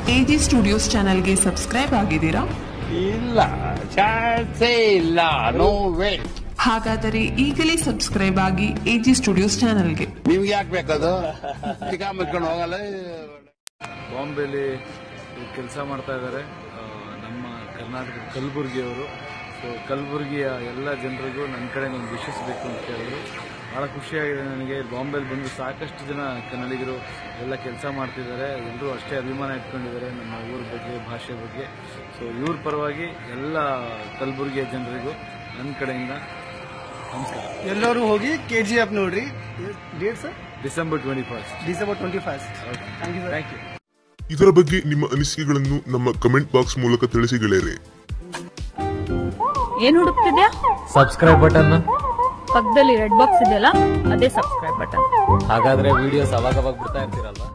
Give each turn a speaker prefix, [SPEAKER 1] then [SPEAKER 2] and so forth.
[SPEAKER 1] AG studios ಚಾನೆಲ್ಗೆ subscribe ಆಗಿದ್ದೀರಾ
[SPEAKER 2] ಇಲ್ಲ ಚಾನ್ಸೇ ಇಲ್ಲ ನೋ ವೇ
[SPEAKER 1] ಹಾಗಾದರೆ ಈಗಲೇ ಸಬ್ಸ್ಕ್ರೈಬ್ ಆಗಿ ಎಜಿ ಸ್ಟುಡಿಯೋಸ್ ಚಾನೆಲ್ಗೆ
[SPEAKER 2] ನಿಮ್ಗೆ ಯಾಕೆ ಬೇಕದು ಚಿಕ್ಕ ಮುಚ್ಕೊಂಡು ಹೋಗಲ್ಲ
[SPEAKER 3] ಬಾಂಬೆಲಿ ಕೆಲಸ ಮಾಡ್ತಾ ಇದ್ದಾರೆ ನಮ್ಮ ಕರ್ನಾಟಕ ಕಲಬುರಗಿಯವರು ಸೊ ಕಲಬುರಗಿಯ ಎಲ್ಲ ಜನರಿಗೂ ನನ್ನ ಕಡೆ ಒಂದು ವಿಶಿಸಬೇಕು ಅಂತ ಹೇಳಿದ್ರು ಭಾಳ ಖುಷಿಯಾಗಿದೆ ನನಗೆ ಬಾಂಬೆಲಿ ಬಂದು ಸಾಕಷ್ಟು ಜನ ಕನ್ನಡಿಗರು ಎಲ್ಲ ಕೆಲಸ ಮಾಡ್ತಿದ್ದಾರೆ ಎಲ್ಲರೂ ಅಷ್ಟೇ ಅಭಿಮಾನ ಇಟ್ಕೊಂಡಿದ್ದಾರೆ ನಮ್ಮ ಊರ ಬಗ್ಗೆ ಭಾಷೆ ಬಗ್ಗೆ ಸೊ ಇವ್ರ ಪರವಾಗಿ ಎಲ್ಲ ಕಲಬುರಗಿಯ ಜನರಿಗೂ ನನ್ನ ಕಡೆಯಿಂದ ನಮಸ್ಕಾರ
[SPEAKER 4] ಎಲ್ಲರೂ ಹೋಗಿ ಕೆ ಜಿ ಎಫ್ ನೋಡ್ರಿ date sir
[SPEAKER 3] December twenty first
[SPEAKER 4] December twenty first thank you
[SPEAKER 3] thank you
[SPEAKER 5] ಇದರ ಬಗ್ಗೆ ನಿಮ್ಮ ಅನಿಸಿಕೆಗಳನ್ನು ನಮ್ಮ ಕಮೆಂಟ್ ಬಾಕ್ಸ್ ಮೂಲಕ ತಿಳಿಸಿ ಗೆಳೆಯರೆ
[SPEAKER 6] ಏನ್ ಹುಡುಕ್ತಿದ್ಯಾ
[SPEAKER 7] ಸಬ್ಸ್ಕ್ರೈಬ್ ಬಟನ್
[SPEAKER 6] ಪಕ್ಕದಲ್ಲಿ ರೆಡ್ ಬಾಕ್ಸ್ ಇದೆಯಲ್ಲ ಅದೇ ಸಬ್ಸ್ಕ್ರೈಬ್ ಬಟನ್
[SPEAKER 7] ಹಾಗಾದ್ರೆ ವಿಡಿಯೋಸ್ ಅವಾಗ ಅವಾಗ ಬಿಡ್ತಾ ಇರ್ತೀರಲ್ವಾ